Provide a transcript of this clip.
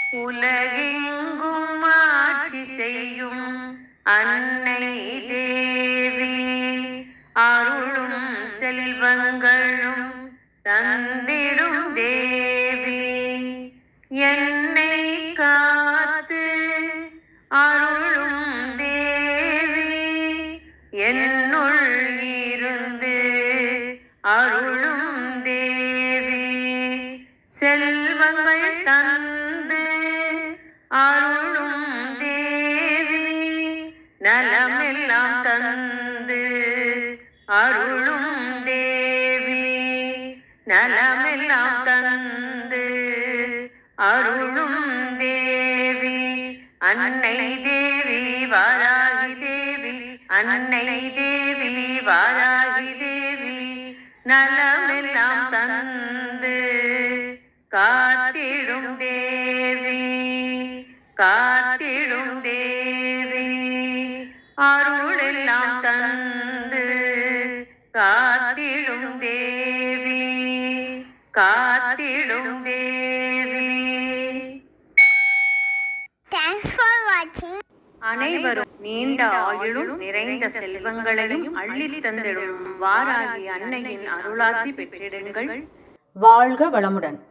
உலகெங்கும் ஆட்சி செய்யும் அன்னை தேவி அருளும் செல்வங்களும் தந்திடும் தேவி என்னை காத்து அருளும் தேவி என்னுள் இருந்து அருளும் தேவி செல்வங்கள் தந்து அருளும் தேவி நலமெல்லாம் தந்து அருளும் தேவி நலமெல்லாம் தந்து அருளும் தேவி அன்னை தேவி வாராகி தேவி அன்னை தேவி வாராகி தேவி நலமெல்லாம் தந்து காத்திடும் தேவி காத்திடும் தேவி அருளெல்லாம் தந்து காத்திடும் தேவி காத்திடும் தேவி Thanks for watching. அனைவரும் நீண்ட ஆயுளும் நிறைந்த செல்வங்களையும் அள்ளித் தந்திடும் வாராகி அன்னையின் அருளாசி பெற்றிடுங்கள் வாழ்க வளமுடன்